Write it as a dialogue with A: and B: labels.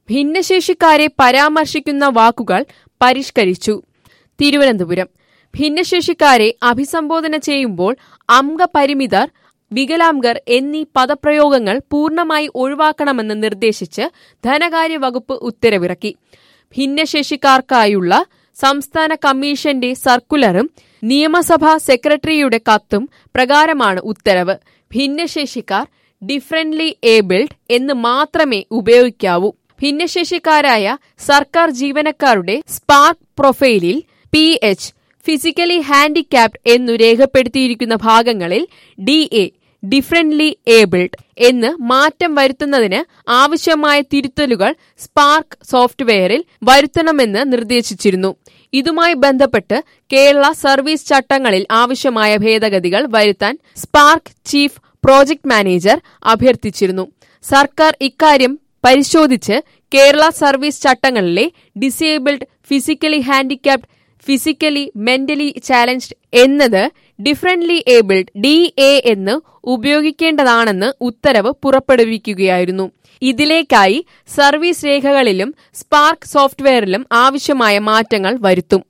A: ഭിന്നശേഷിക്കാരെ പരാമർശിക്കുന്ന വാക്കുകൾ പരിഷ്കരിച്ചു തിരുവനന്തപുരം ഭിന്നശേഷിക്കാരെ അഭിസംബോധന ചെയ്യുമ്പോൾ അംഗപരിമിതർ വികലാംഗർ എന്നീ പദപ്രയോഗങ്ങൾ പൂർണ്ണമായി ഒഴിവാക്കണമെന്ന് നിർദ്ദേശിച്ച് ധനകാര്യ വകുപ്പ് ഉത്തരവിറക്കി ഭിന്നശേഷിക്കാർക്കായുള്ള സംസ്ഥാന കമ്മീഷന്റെ സർക്കുലറും നിയമസഭാ സെക്രട്ടറിയുടെ കത്തും പ്രകാരമാണ് ഉത്തരവ് ഭിന്നശേഷിക്കാർ ഡിഫറൻറ്റ്ലി ഏബിൾഡ് എന്ന് മാത്രമേ ഉപയോഗിക്കാവൂ ഭിന്നശേഷിക്കാരായ സർക്കാർ ജീവനക്കാരുടെ സ്പാർക്ക് പ്രൊഫൈലിൽ പി എച്ച് ഫിസിക്കലി ഹാൻഡിക്യാപ്ഡ് എന്നു രേഖപ്പെടുത്തിയിരിക്കുന്ന ഭാഗങ്ങളിൽ ഡി എ ഡിഫറൻറ്റ്ലി ഏബിൾഡ് എന്ന് മാറ്റം വരുത്തുന്നതിന് ആവശ്യമായ തിരുത്തലുകൾ സ്പാർക്ക് സോഫ്റ്റ്വെയറിൽ വരുത്തണമെന്ന് നിർദ്ദേശിച്ചിരുന്നു ഇതുമായി ബന്ധപ്പെട്ട് കേരള സർവീസ് ചട്ടങ്ങളിൽ ആവശ്യമായ ഭേദഗതികൾ വരുത്താൻ സ്പാർക്ക് ചീഫ് പ്രോജക്ട് മാനേജർ അഭ്യർത്ഥിച്ചിരുന്നു സർക്കാർ ഇക്കാര്യം പരിശോധിച്ച് കേരള സർവീസ് ചട്ടങ്ങളിലെ disabled physically handicapped physically mentally challenged എന്നത് ഡിഫറൻറ്റ്ലി ഏബിൾഡ് ഡി എ എന്ന് ഉപയോഗിക്കേണ്ടതാണെന്ന് ഉത്തരവ് പുറപ്പെടുവിക്കുകയായിരുന്നു ഇതിലേക്കായി സർവീസ് രേഖകളിലും സ്പാർക്ക് സോഫ്റ്റ്വെയറിലും ആവശ്യമായ മാറ്റങ്ങൾ വരുത്തും